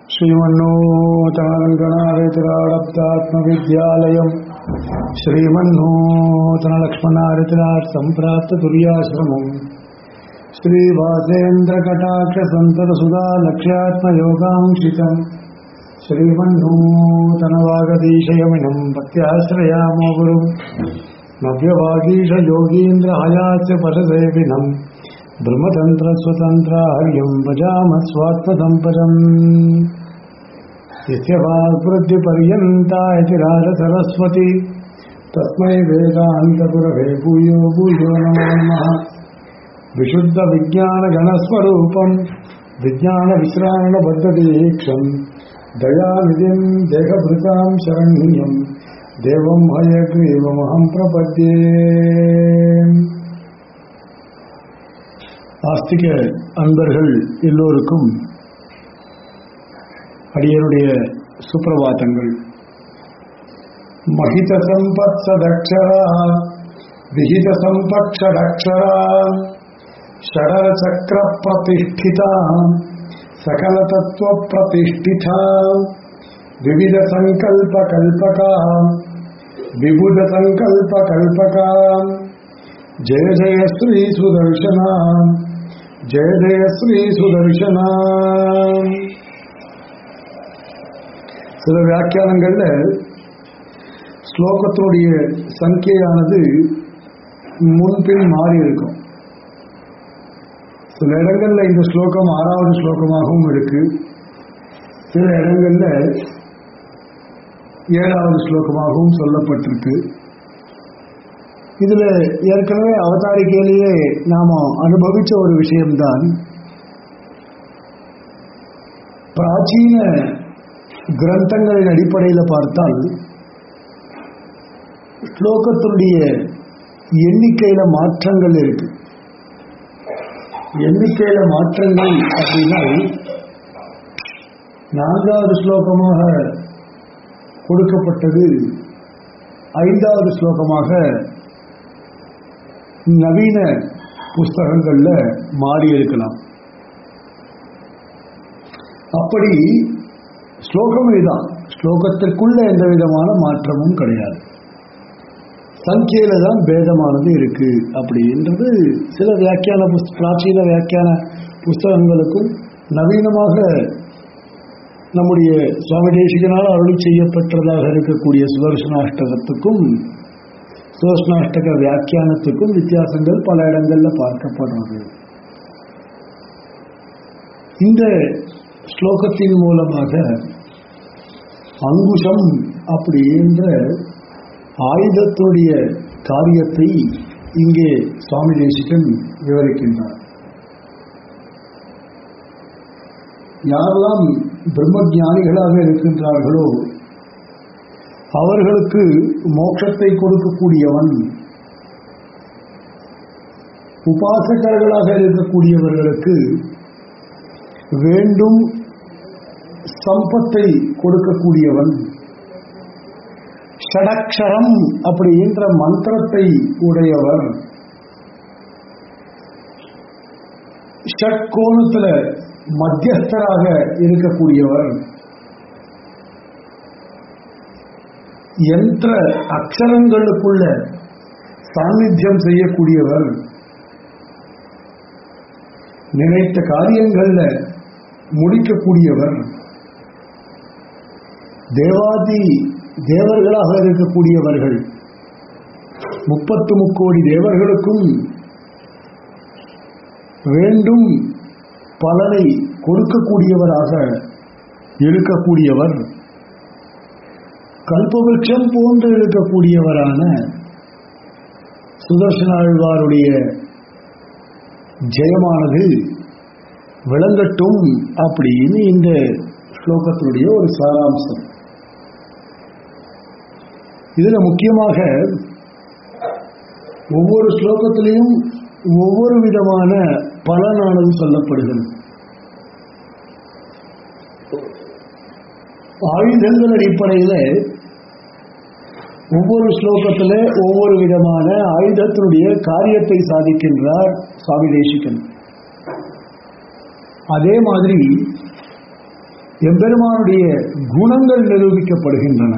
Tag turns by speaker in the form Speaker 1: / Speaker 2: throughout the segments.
Speaker 1: श्रीमन्नूतनरङ्गनारितिरारब्धात्मविद्यालयम् श्रीमन्नूतनलक्ष्मणारितिरात् सम्प्राप्ततुर्याश्रमम् श्रीवासेन्द्रकटाक्षसन्ततसुधा लक्ष्यात्मयोगाङ्क्षितम् श्रीमन्नूतनवागदीशयमिनम् भक्त्याश्रयामो गुरुम् नव्यवागीशयोगीन्द्रहयास्य पशसेविनम् ब्रह्मतन्त्रस्वतन्त्रार्यम् भजामः स्वात्मसम्पदम् यस्य वाग्वृद्धिपर्यन्ता इति राजसरस्वती तस्मै वेदान्तगुरवे भूयो भूयो नमो नमः विशुद्धविज्ञानगणस्वरूपम् विज्ञानविश्राणबद्धदीक्षम् दयानिधिम् देहभृताम् शरण्यम् देवम् हयग्रीवमहम् प्रपद्ये ஆஸ்திக அன்பர்கள் எல்லோருக்கும் அடியனுடைய சுப்பிரபாத்தங்கள் மகித சம்பத் சதக்ஷரா விஹித சம்பக்ஷரக்ஷரா ஷடர சக்கர பிரதிஷ்டிதா சகல தத்துவ பிரதிஷ்டிதா விவித சங்கல்ப கல்பகா விபுத சங்கல்ப கல்பகா जय जय श्री सुदर्शना जय जय श्री சுதர்ஷனா சில வியாக்கியானங்கள்ல ஸ்லோகத்தினுடைய சங்கியானது முன்பின் மாறி இருக்கும் சில இடங்கள்ல இந்த ஸ்லோகம் ஆறாவது ஸ்லோகமாகவும் இருக்கு சில இடங்கள்ல ஏழாவது ஸ்லோகமாகவும் சொல்லப்பட்டிருக்கு இதுல ஏற்கனவே அவதாரிக்கையிலேயே நாம அனுபவிச்ச ஒரு விஷயம்தான் பிராச்சீன கிரந்தங்களின் அடிப்படையில் பார்த்தால் ஸ்லோகத்தினுடைய எண்ணிக்கையில மாற்றங்கள் இருக்கு எண்ணிக்கையில மாற்றங்கள் அப்படின்னா நான்காவது ஸ்லோகமாக கொடுக்கப்பட்டது ஐந்தாவது ஸ்லோகமாக நவீன புஸ்தகங்கள்ல மாறி இருக்கலாம் அப்படி ஸ்லோகம் இதுதான் ஸ்லோகத்திற்குள்ள எந்த விதமான மாற்றமும் கிடையாது சங்கியில தான் பேதமானது இருக்கு அப்படின்றது சில வியாக்கியான புஸ்த பிராச்சீன வியாக்கியான புஸ்தகங்களுக்கும் நவீனமாக நம்முடைய சுவாமி தேசிகனால் அருளி செய்யப்பட்டதாக இருக்கக்கூடிய சுதர்சனாஷ்டகத்துக்கும் சுதர்சனாஷ்டக வியாக்கியானத்துக்கும் வித்தியாசங்கள் பல இடங்கள்ல பார்க்கப்படுறது இந்த ஸ்லோகத்தின் மூலமாக அங்குஷம் அப்படி என்ற ஆயுதத்துடைய காரியத்தை இங்கே சுவாமி தேசிகன் விவரிக்கின்றார் யாரெல்லாம் பிரம்ம ஞானிகளாக இருக்கின்றார்களோ அவர்களுக்கு மோட்சத்தை கொடுக்கக்கூடியவன் உபாசகர்களாக இருக்கக்கூடியவர்களுக்கு வேண்டும் சம்பத்தை கொடுக்கக்கூடியவன் ஷடக்ஷரம் அப்படின்ற மந்திரத்தை உடையவர் ஷட்கோணத்துல மத்தியஸ்தராக இருக்கக்கூடியவர் யந்திர அக்ஷரங்களுக்குள்ள சாநித்தியம் செய்யக்கூடியவர் நினைத்த காரியங்கள்ல முடிக்கக்கூடியவர் தேவாதி தேவர்களாக இருக்கக்கூடியவர்கள் முப்பத்து முக்கோடி தேவர்களுக்கும் வேண்டும் பலனை கொடுக்கக்கூடியவராக இருக்கக்கூடியவர் கல்பவృక్షம் போன்று இருக்கக்கூடியவரான சுதர்சனாழ்வாருடைய ஜெயமானது விளங்கட்டும் அப்படின்னு இந்த ஸ்லோகத்தினுடைய ஒரு சாராம்சம் இதுல முக்கியமாக ஒவ்வொரு ஸ்லோகத்திலையும் ஒவ்வொரு விதமான பலனானது சொல்லப்படுகிறது ஆயுதங்கள் அடிப்படையில் ஒவ்வொரு ஸ்லோகத்தில் ஒவ்வொரு விதமான ஆயுதத்தினுடைய காரியத்தை சாதிக்கின்றார் சுவாமி தேசிகன் அதே மாதிரி எம்பெருமானுடைய குணங்கள் நிரூபிக்கப்படுகின்றன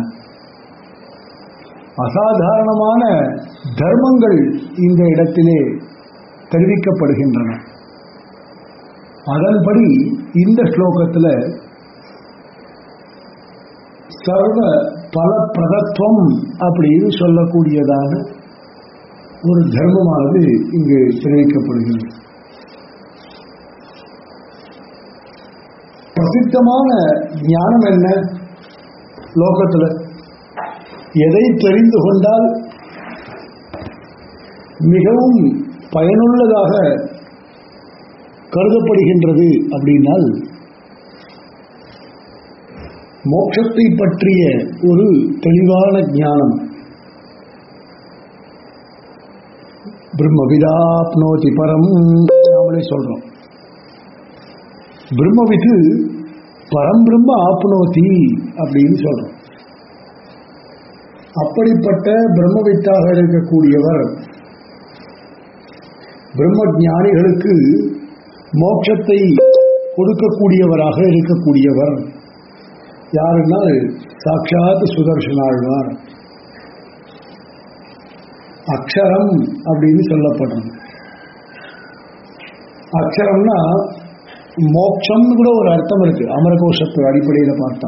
Speaker 1: அசாதாரணமான தர்மங்கள் இந்த இடத்திலே தெரிவிக்கப்படுகின்றன அதன்படி இந்த ஸ்லோகத்தில் சர்வ பல பிரதத்துவம் அப்படின்னு சொல்லக்கூடியதான ஒரு தர்மமானது இங்கு தெரிவிக்கப்படுகிறது பிரசித்தமான ஞானம் என்ன லோகத்தில் எதை தெரிந்து கொண்டால் மிகவும் பயனுள்ளதாக கருதப்படுகின்றது அப்படின்னால் மோட்சத்தை பற்றிய ஒரு தெளிவான ஞானம் பிரம்மவிதாப்னோதி பரம் நாமளே சொல்றோம் பிரம்மவிது பரம் பிரம்ம ஆப்னோதி அப்படின்னு சொல்றோம் அப்படிப்பட்ட பிரம்மவித்தாக இருக்கக்கூடியவர் பிரம்ம ஞானிகளுக்கு மோட்சத்தை கொடுக்கக்கூடியவராக இருக்கக்கூடியவர் யாருன்னால் சாட்சாத் சுதர்சனாழ்வார் அக்ஷரம் அப்படின்னு சொல்லப்படுறது அக்ஷரம்னா மோட்சம்னு கூட ஒரு அர்த்தம் இருக்கு அமரகோஷத்து அடிப்படையில் பார்த்தா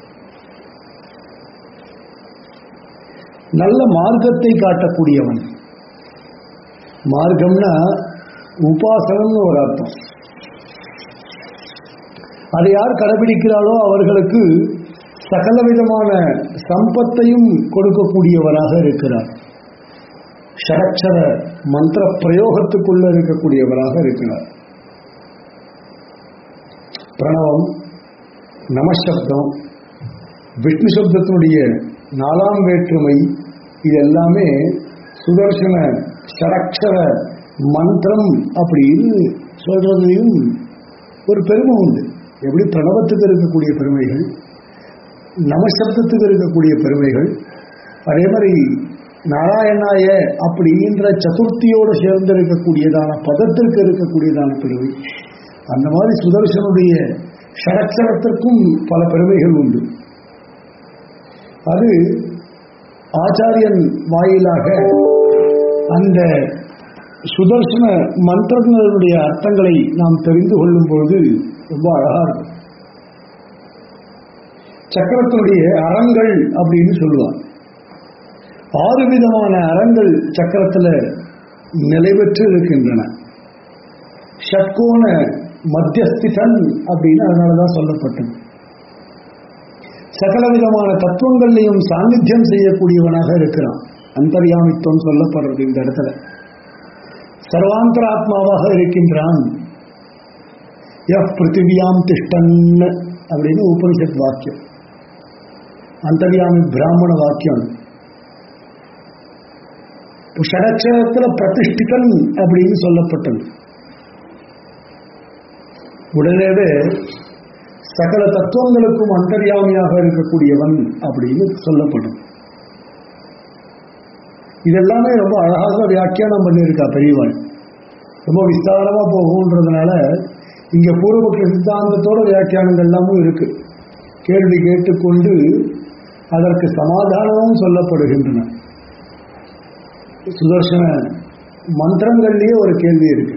Speaker 1: நல்ல மார்க்கத்தை காட்டக்கூடியவன் மார்க்கம்னா உபாசனம்னு ஒரு அர்த்தம் அதை யார் கடைபிடிக்கிறாளோ அவர்களுக்கு சகல விதமான சம்பத்தையும் கொடுக்கக்கூடியவராக இருக்கிறார் ஷடக்ஷர மந்திர பிரயோகத்துக்குள்ள இருக்கக்கூடியவராக இருக்கிறார் பிரணவம் நமசப்தம் விஷ்ணு சப்தத்தினுடைய நாலாம் வேற்றுமை இது எல்லாமே சுதர்சன ஷடக்ஷர மந்திரம் அப்படின்னு சொல்றதுலையும் ஒரு பெருமை உண்டு எப்படி பிரணவத்துக்கு இருக்கக்கூடிய பெருமைகள் நமசப்தத்துக்கு இருக்கக்கூடிய பெருமைகள் அதே மாதிரி நாராயணாய அப்படின்ற சதுர்த்தியோடு சேர்ந்து இருக்கக்கூடியதான பதத்திற்கு இருக்கக்கூடியதான பெருமை அந்த மாதிரி சுதர்சனுடைய ஷடக்ஷரத்திற்கும் பல பெருமைகள் உண்டு அது ஆச்சாரியன் வாயிலாக அந்த சுதர்சன மந்திரங்களுடைய அர்த்தங்களை நாம் தெரிந்து கொள்ளும் பொழுது ரொம்ப அழகா இருக்கும் சக்கரத்தினுடைய அறங்கள் அப்படின்னு சொல்லுவார் ஆறு விதமான அறங்கள் சக்கரத்தில் நிலைபெற்று இருக்கின்றன ஷட்கோண மத்தியஸ்திதன் அப்படின்னு அதனாலதான் சொல்லப்பட்டது சகல விதமான தத்துவங்களையும் சாநித்தியம் செய்யக்கூடியவனாக இருக்கிறான் அந்தர்யாமித்துவம் சொல்லப்படுறது இந்த இடத்துல சர்வாந்தராத்மாவாக இருக்கின்றான் எஃப் பிருத்திவியாம் திஷ்டன் அப்படின்னு உபனிஷத் வாக்கியம் அந்தர்யாமி பிராமண வாக்கியம் ஷடக்ஷரத்தில் பிரதிஷ்டிதன் அப்படின்னு சொல்லப்பட்டது உடனேவே சகல தத்துவங்களுக்கும் அந்தர்யாமியாக இருக்கக்கூடியவன் அப்படின்னு சொல்லப்படும் இதெல்லாமே ரொம்ப அழகாக வியாக்கியானம் பண்ணியிருக்கா பெரியவன் ரொம்ப விஸ்தாரமா போகுன்றதுனால இங்க பூர்வபக்ஷ சித்தாந்தத்தோட வியாக்கியானங்கள் எல்லாமும் இருக்கு கேள்வி கேட்டுக்கொண்டு அதற்கு சமாதானமும் சொல்லப்படுகின்றன சுதர்சன மந்திரங்கள்லயே ஒரு கேள்வி இருக்கு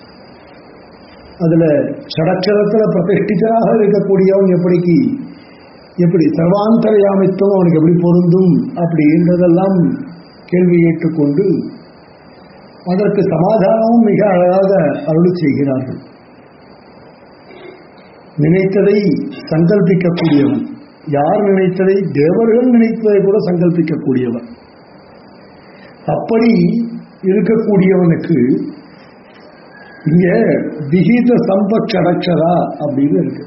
Speaker 1: அதுல சடச்சரத்துல பிரதிஷ்டிதராக இருக்கக்கூடியவன் எப்படிக்கு எப்படி சர்வாந்தரயாமித்துவம் அவனுக்கு எப்படி பொருந்தும் அப்படின்றதெல்லாம் கேள்வி கேட்டுக்கொண்டு அதற்கு சமாதானமும் மிக அழகாக அருள் செய்கிறார்கள் நினைத்ததை சங்கல்பிக்கக்கூடியவன் யார் நினைத்ததை தேவர்கள் நினைத்ததை கூட சங்கல்பிக்கக்கூடியவன் அப்படி இருக்கக்கூடியவனுக்கு இங்க விகித சம்பக்ஷரக்ஷரா அப்படின்னு இருக்கு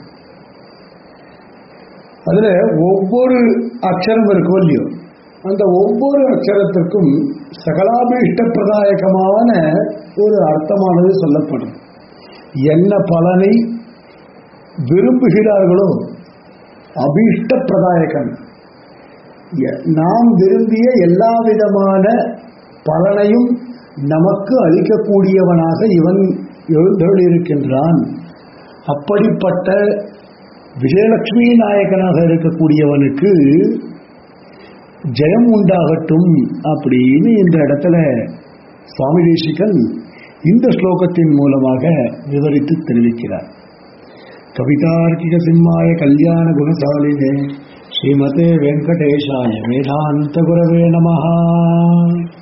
Speaker 1: அதுல ஒவ்வொரு அக்ஷரம் இருக்கும் இல்லையோ அந்த ஒவ்வொரு அக்ஷரத்திற்கும் சகலாபீஷ்ட பிரதாயகமான ஒரு அர்த்தமானது சொல்லப்படும் என்ன பலனை விரும்புகிறார்களோ அபீஷ்ட பிரதாயகன் நாம் விரும்பிய எல்லா விதமான பலனையும் நமக்கு அளிக்கக்கூடியவனாக இவன் எழுந்தருள் இருக்கின்றான் அப்படிப்பட்ட விஜயலட்சுமி நாயகனாக இருக்கக்கூடியவனுக்கு ஜெயம் உண்டாகட்டும் அப்படின்னு இந்த இடத்துல சுவாமி தேசிகன் இந்த ஸ்லோகத்தின் மூலமாக விவரித்து தெரிவிக்கிறார் கவிதார்க்கிக சிம்மாய கல்யாண குணசாலினே ஸ்ரீமதே வெங்கடேஷாய வேதாந்த குரவே நமஹா